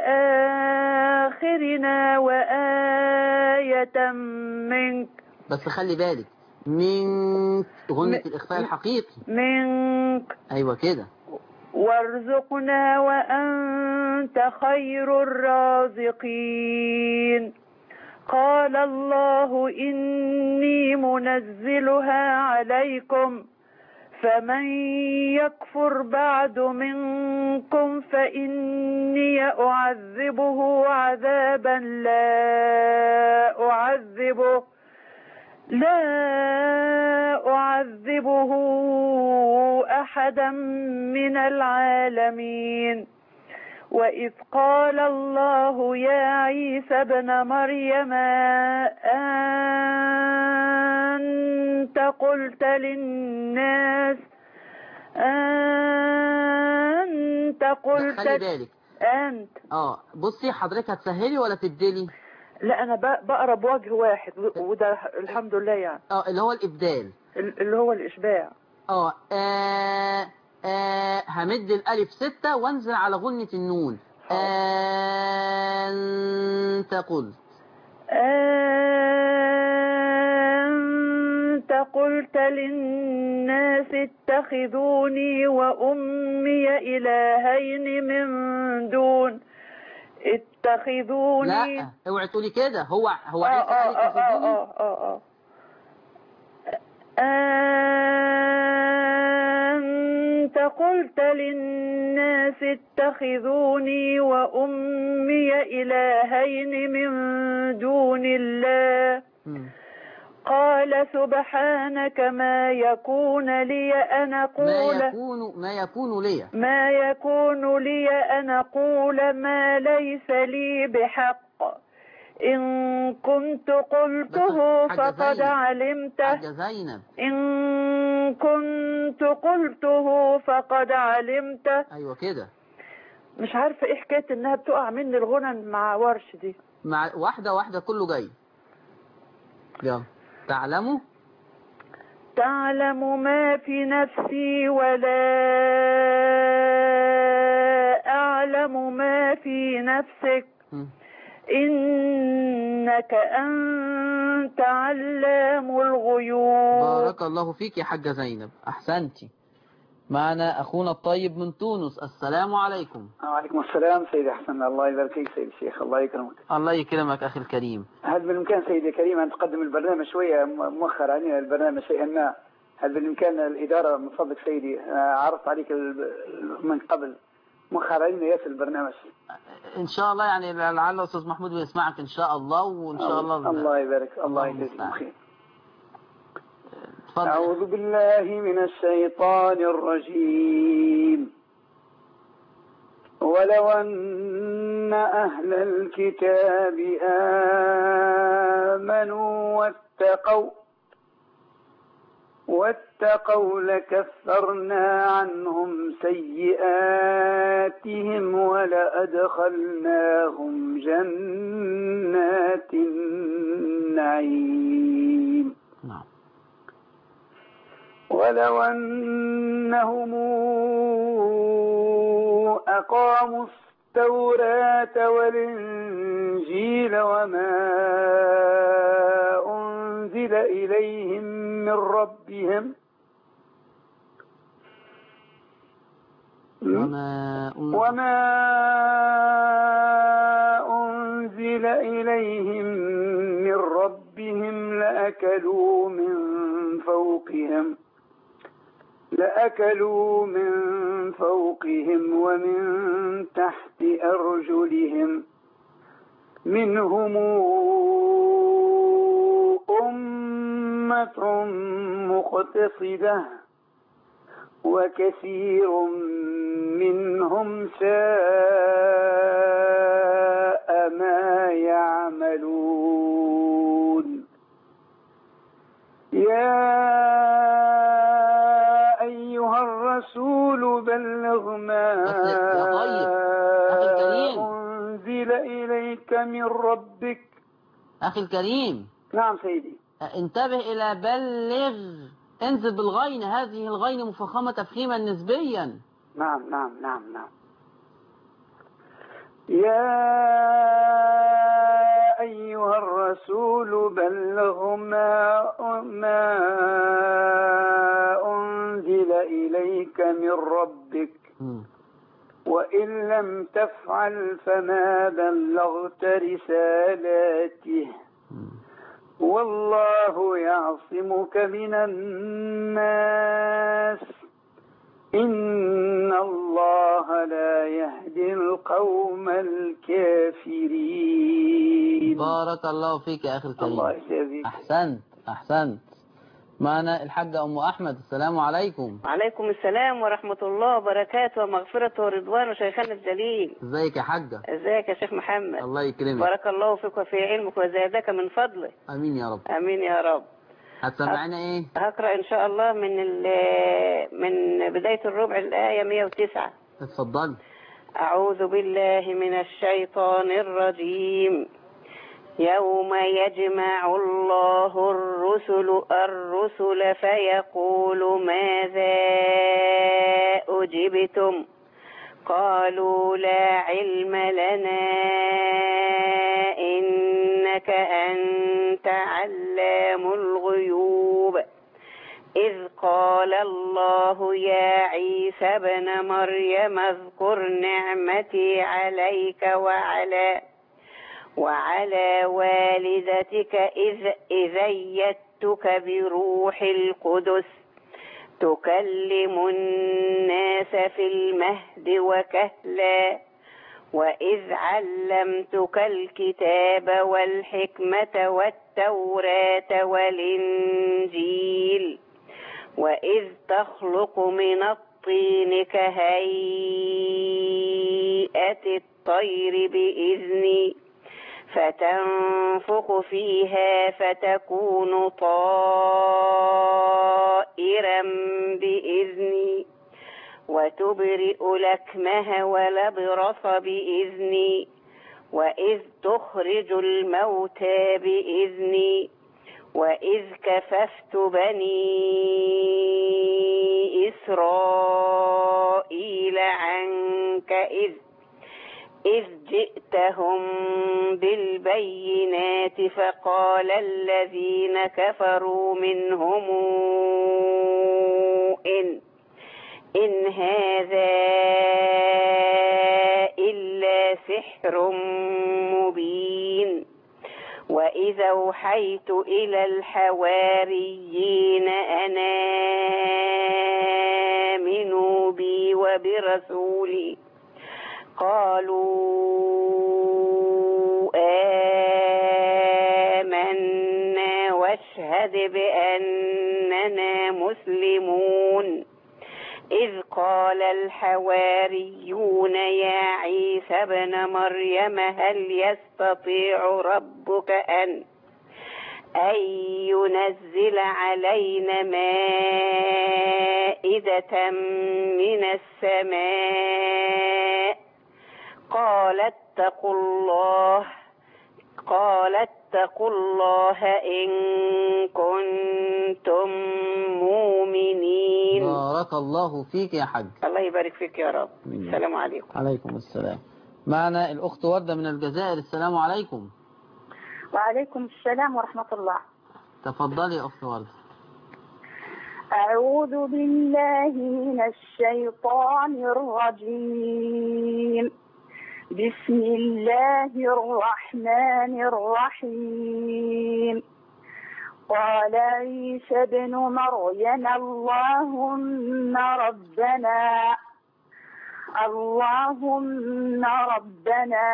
وآخرنا وآية منك بس خلي بالك من غنة م- الإخفاء الحقيقي منك أيوة كده وارزقنا وأنت خير الرازقين قال الله إني منزلها عليكم فمن يكفر بعد منكم فإني أعذبه عذابا لا أعذبه لا أعذبه أحدا من العالمين وإذ قال الله يا عيسى ابن مريم أنت قلت للناس أنت قلت خلي بالك أنت اه بصي حضرتك هتسهلي ولا تبدلي لا أنا ب- بقرا بوجه واحد وده الحمد لله يعني اه اللي هو الإبدال اللي هو الإشباع اه آه، آه، همد الألف ستة وانزل على غنة النون أنت قلت أنت قلت للناس اتخذوني وأمي إلهين من دون اتخذوني لا اوعي تقولي كده هو هو آه عيسى قال آه آه اتخذوني آه آه آه. أنت قلت للناس اتخذوني وأمي إلهين من دون الله مم. قال قال سبحانك ما يكون لي أن ما أقول يكون ما يكون لي ما يكون لي أن أقول ما ليس لي بحق إن كنت قلته بس حاجة فقد زينب. علمته حاجة زينب إن كنت قلته فقد علمته أيوة كده مش عارفة إيه حكاية إنها بتقع مني الغنى مع ورش دي مع واحدة واحدة كله جاي يلا تعلموا تعلم ما في نفسي ولا أعلم ما في نفسك مم. إنك أنت علام الغيوب بارك الله فيك يا حاجة زينب أحسنتي معنا أخونا الطيب من تونس السلام عليكم وعليكم السلام سيدي حسن الله يبارك فيك سيدي الشيخ الله يكرمك الله يكرمك أخي الكريم هل بالإمكان سيدي الكريم أن تقدم البرنامج شوية م- مؤخر علينا البرنامج شيئا ما هل بالإمكان الإدارة من فضلك سيدي آه، عرضت عليك ال- من قبل مؤخر علينا ياسر البرنامج إن شاء الله يعني لعل أستاذ محمود بيسمعك إن شاء الله وإن شاء الله الله يبارك الله الله يجزيك المستعان. خير تفضل أعوذ بالله من الشيطان الرجيم ولو أن أهل الكتاب آمنوا واتقوا واتقوا لكفرنا عنهم سيئاتهم ولأدخلناهم جنات النعيم نعم ولو أنهم أقاموا التوراة والإنجيل وما أنزل إليهم من ربهم وما أنزل وما أنزل إليهم من ربهم لأكلوا من فوقهم لأكلوا من فوقهم ومن تحت أرجلهم منهم أمة مقتصدة وكثير منهم ساء ما يعملون يا أيها الرسول بلغ ما بس يا طيب، أخي الكريم. أنزل إليك من ربك أخي الكريم نعم سيدي انتبه إلى بلغ انزل بالغين هذه الغين مفخمة تفخيما نسبيا نعم نعم نعم نعم يا أيها الرسول بلغ ما ما أنزل إليك من ربك مم. وإن لم تفعل فما بلغت رسالاته مم. والله يعصمك من الناس إن الله لا يهدي القوم الكافرين بارك الله فيك يا أخي الله الكريم يجزيك أحسنت أحسنت معنا الحاجة أم أحمد السلام عليكم وعليكم السلام ورحمة الله وبركاته ومغفرة ورضوان وشيخنا الجليل ازيك يا حاجة ازيك يا شيخ محمد الله يكرمك بارك الله فيك وفي علمك وزادك من فضله أمين يا رب امين يا رب هتسمعنا إيه هقرأ ان شاء الله من ال- من بداية الربع الآية 109 اتفضل أعوذ بالله من الشيطان الرجيم يوم يجمع الله الرسل الرسل فيقول ماذا أجبتم قالوا لا علم لنا إنك أنت علام الغيوب إذ قال الله يا عيسى ابن مريم اذكر نعمتي عليك وعلى وعلى والدتك إذ إذ أيدتك بروح القدس تكلم الناس في المهد وكهلا وإذ علمتك الكتاب والحكمة والتوراة والإنجيل وإذ تخلق من الطين كهيئة الطير بإذني فتنفخ فيها فتكون طائرا بإذني وتبرئ لكمه ولبرص بإذني وإذ تخرج الموتى بإذني وإذ كففت بني إسرائيل عنك إذ إذ جئتهم بالبينات فقال الذين كفروا منهم إن إن هذا إلا سحر مبين وإذا أوحيت إلى الحواريين أن آمنوا بي وبرسولي قالوا آمنا واشهد بأننا مسلمون إذ قال الحواريون يا عيسى ابن مريم هل يستطيع ربك أن أن ينزل علينا مائدة من السماء قال اتقوا الله قال اتقوا الله إن كنتم مؤمنين بارك الله فيك يا حاج الله يبارك فيك يا رب السلام عليكم عليكم السلام معنا الأخت وردة من الجزائر السلام عليكم وعليكم السلام ورحمة الله تفضلي يا أخت وردة أعوذ بالله من الشيطان الرجيم بسم الله الرحمن الرحيم قال عيسى ابن مريم اللهم ربنا اللهم ربنا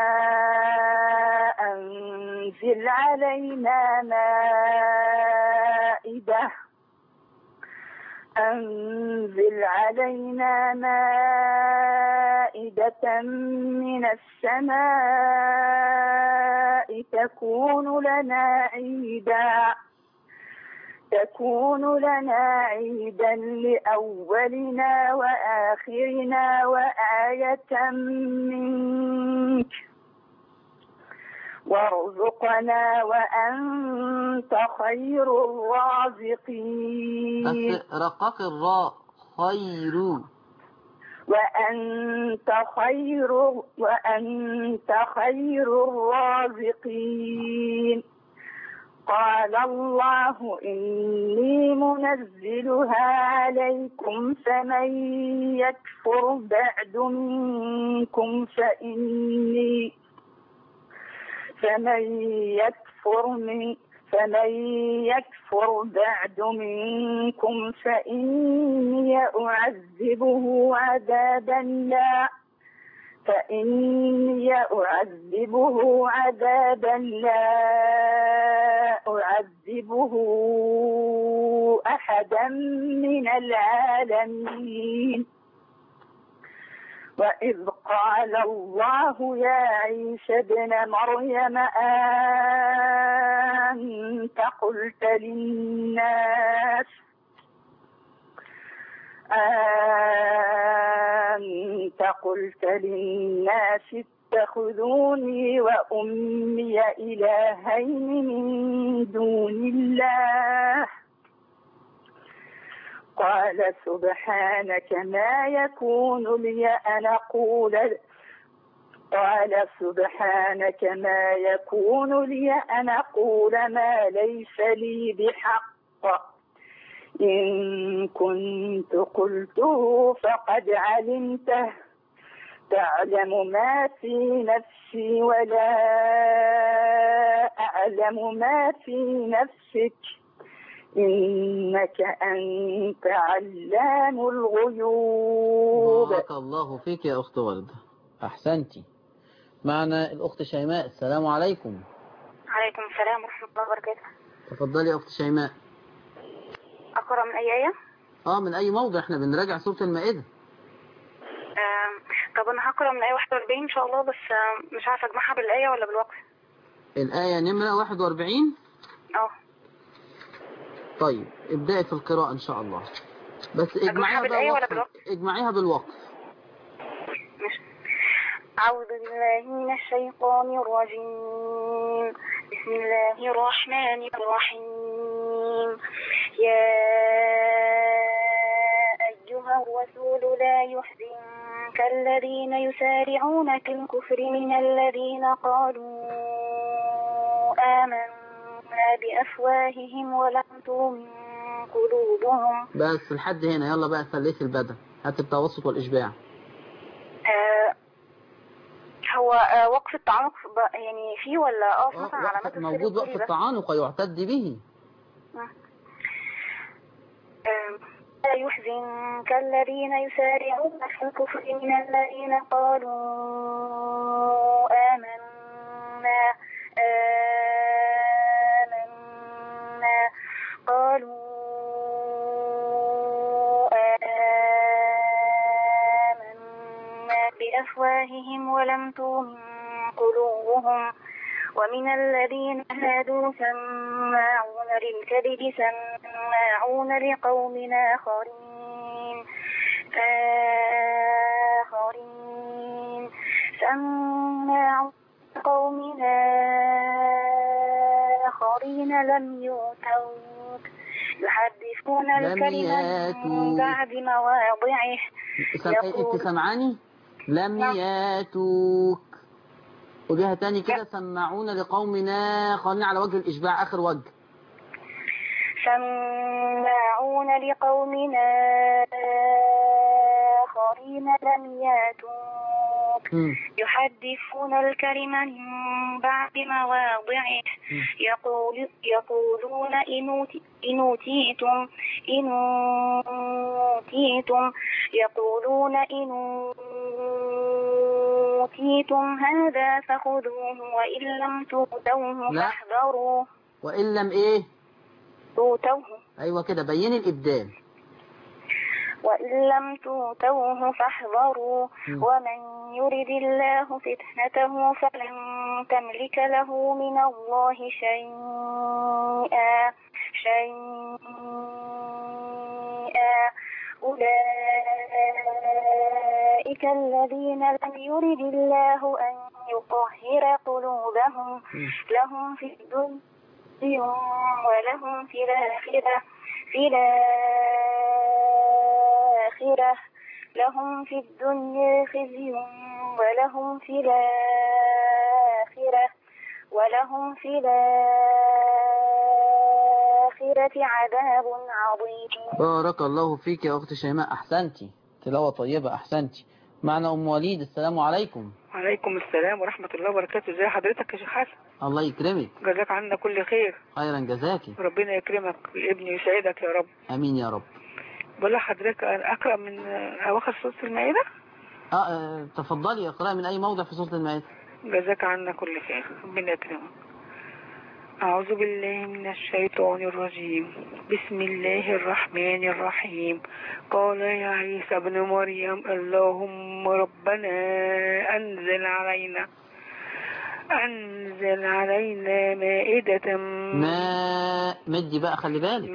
أنزل علينا مائدة أنزل علينا مائدة من السماء تكون لنا عيدا تكون لنا عيدا لأولنا وآخرنا وآية منك وارزقنا وأنت خير الرازقين بس رقق الراء خير وأنت خير وأنت خير الرازقين قال الله إني منزلها عليكم فمن يكفر بعد منكم فإني فمن يكفر من فمن يكفر بعد منكم فإني أعذبه عذابا لا فإني أعذبه عذابا لا أعذبه أحدا من العالمين وإذ قال الله يا عيسى ابن مريم أنت قلت للناس أنت قلت للناس اتخذوني وأمي إلهين من دون الله قال سبحانك ما يكون لي أن أقول قال سبحانك ما يكون لي أن أقول ما ليس لي بحق إن كنت قلته فقد علمته تعلم ما في نفسي ولا أعلم ما في نفسك إنك أنت علام الغيوب بارك الله فيك يا أخت وردة أحسنتي معنا الأخت شيماء السلام عليكم عليكم السلام ورحمة الله وبركاته تفضلي يا أخت شيماء أقرأ من أي آية؟ اه من أي موضع احنا بنراجع سورة المائدة آم، طب أنا هقرأ من آية 41 إن شاء الله بس آم، مش عارفة أجمعها بالآية ولا بالوقف الآية نمرة 41 أه طيب ابدأي في القراءة إن شاء الله بس اجمعيها بالآية ولا بالوقف بالوقف؟ اجمعيها بالوقف ماشي أعوذ بالله من الشيطان الرجيم بسم الله الرحمن الرحيم يا أيها الرسول لا يحزنك الذين يسارعون في الكفر من الذين قالوا آمنا بأفواههم ولم تؤمن قلوبهم بس لحد هنا يلا بقى ثلثي البدن هات التوسط والإشباع آه، هو آه، وقف التعانق ب- يعني فيه ولا اه آه، مثلا وقف- علامات الخير موجود وقف والكل بس؟ التعانق ويعتد به آم، لا يحزنك الذين يسارعون في الكفر من الذين قالوا آمنا آمنا قالوا آمنا بأفواههم ولم تؤمن قلوبهم ومن الذين هادوا سماعون للكذب سماعون لقوم آخرين آخرين سماعون لقوم آخرين لم يؤتوك يحدثون لم الكلمة من يأتوك. بعد مواضعه سم... يقول- انت سمعاني لم نعم. ياتوك قوليها تاني كده سمعون لقوم آخرين على وجه الإشباع آخر وجه سماعون لقوم آخرين لم ياتوك مم. يحدثون الكلمة من بعد مواضعه يقول يقولون إن أوتي- إن أوتيتم إن أوتيتم يقولون إن أوتيتم هذا فخذوه وإن لم تؤتوه لا. فاحذروا وإن لم إيه تؤتوه أيوة كده بين الإبدال وإن لم تؤتوه فاحذروا مم. ومن يرد الله فتنته فلن تملك له من الله شيئا شيئا أولئك الذين لم يرد الله أن يطهر قلوبهم لهم في الدنيا ولهم في الآخرة في الآخرة لهم في الدنيا خزي ولهم في الآخرة ولهم في الآخرة عذاب عظيم بارك الله فيك يا أخت شيماء أحسنتي تلاوة طيبة أحسنتي معنا أم وليد السلام عليكم وعليكم السلام ورحمة الله وبركاته ازي حضرتك يا شيخ حسن الله يكرمك جزاك عنا كل خير خيرا جزاكي ربنا يكرمك والابن يسعدك يا رب أمين يا رب بقول لحضرتك أنا أقرأ من أواخر سورة المائدة آه آه، تفضلي اقرأي من أي موضع في سورة المائدة جزاك عنا كل خير ربنا يكرمك أعوذ بالله من الشيطان الرجيم بسم الله الرحمن الرحيم قال يا عيسى ابن مريم اللهم ربنا أنزل علينا أنزل علينا مائدة ما مدي بقى خلي بالك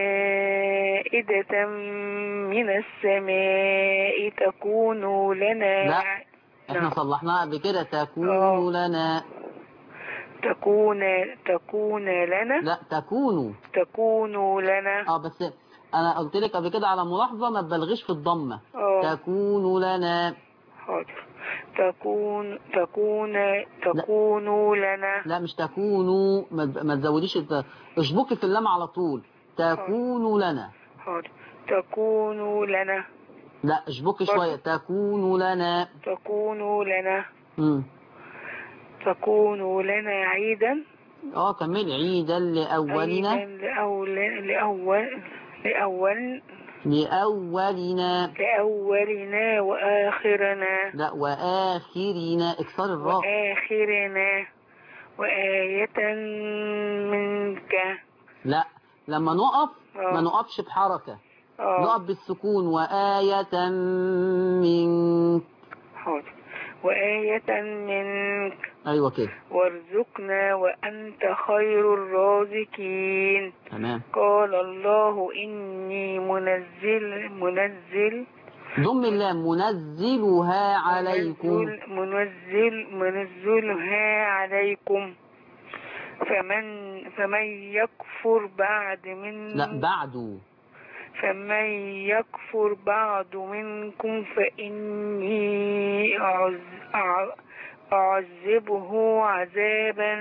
مائدة من السماء تكون لنا لا احنا نعم. صلحناها قبل كده تكون لنا تكون تكون لنا لا تكون تكون لنا اه بس انا قلت لك قبل كده على ملاحظة ما تبالغيش في الضمة اه تكون لنا حاضر تكون تكون تكون لنا لا مش تكونوا ما ما تزوديش الت- اشبكي في اللام على طول تكون لنا حاضر تكون لنا لا اشبكي برضه. شوية تكون لنا تكون لنا مم. تكون لنا عيدا اه كملي عيدا لأولنا عيدا لأول لأول لأول لأولنا لأولنا وآخرنا لا وآخرنا اكسر الراء وآخرنا وآية منك لا لما نقف آه. ما نقفش بحركة آه. نقف بالسكون وآية منك حاضر وآية منك أيوة كده وارزقنا وأنت خير الرازقين تمام قال الله إني منزل منزل ضم اللام منزلها عليكم منزل منزل منزلها عليكم فمن فمن يكفر بعد من لا بعد فمن يكفر بعد منكم فإني أعز أع- أعذبه عذابا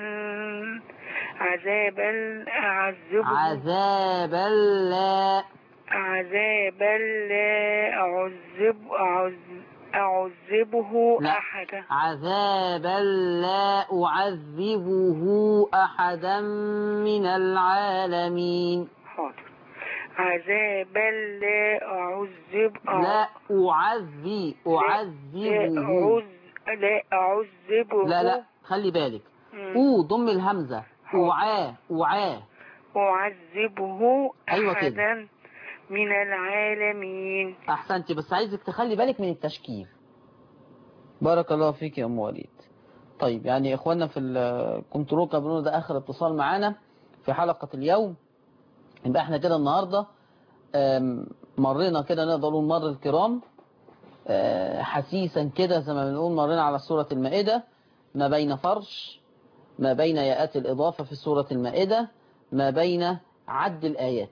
عذابا أعذبه عذابا لا عذابا لا أعذب أعذ- أعذبه لا. أحدا عذابا لا أعذبه أحدا من العالمين حاضر عذابا لا أعذب لا أعذي أعذبه أعز لا أعذبه لا لا خلي بالك مم. أو ضم الهمزة أعاه أعاه أعذبه أيوة كده. أحدا من العالمين أحسنتي بس عايزك تخلي بالك من التشكيل بارك الله فيك يا أم وليد طيب يعني يا إخواننا في الكنترول كانوا بيقولوا ده آخر اتصال معانا في حلقة اليوم يبقى احنا كده النهاردة آم، مرينا كده نقدر نقول مر الكرام آه، حسيسا كده زي ما بنقول مرينا على سورة المائدة ما بين فرش ما بين ياءات الإضافة في سورة المائدة ما بين عد الآيات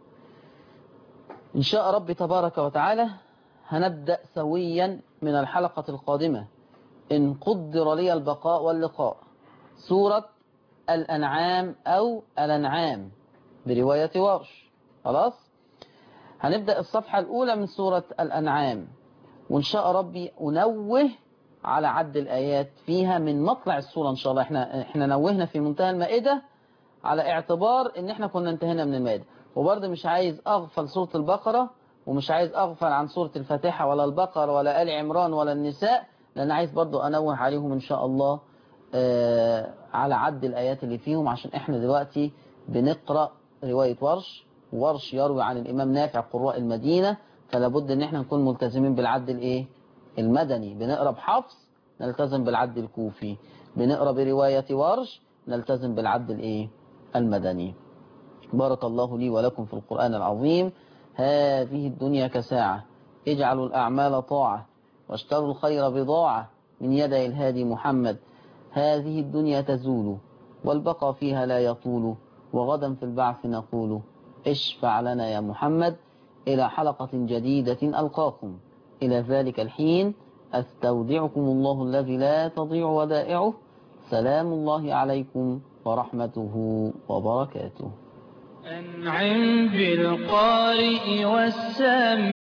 إن شاء ربي تبارك وتعالى هنبدأ سويا من الحلقة القادمة إن قدر لي البقاء واللقاء سورة الأنعام أو الأنعام برواية ورش خلاص هنبدأ الصفحة الأولى من سورة الأنعام وإن شاء ربي أنوه على عد الآيات فيها من مطلع السورة إن شاء الله إحنا, إحنا نوهنا في منتهى المائدة على اعتبار إن إحنا كنا انتهينا من المائدة وبرضه مش عايز أغفل سورة البقرة ومش عايز أغفل عن سورة الفاتحة ولا البقرة ولا آل عمران ولا النساء لأن عايز برضه أنوه عليهم إن شاء الله آه على عد الآيات اللي فيهم عشان إحنا دلوقتي بنقرأ رواية ورش ورش يروي عن الإمام نافع قراء المدينة فلا بد إن إحنا نكون ملتزمين بالعد الإيه المدني بنقرأ بحفص نلتزم بالعد الكوفي بنقرأ برواية ورش نلتزم بالعد الإيه المدني بارك الله لي ولكم في القرآن العظيم هذه الدنيا كساعة اجعلوا الأعمال طاعة واشتروا الخير بضاعة من يدي الهادي محمد هذه الدنيا تزول والبقى فيها لا يطول وغدا في البعث نقول اشفع لنا يا محمد إلى حلقة جديدة ألقاكم إلى ذلك الحين أستودعكم الله الذي لا تضيع ودائعه سلام الله عليكم ورحمته وبركاته أنعم بالقارئ والسامع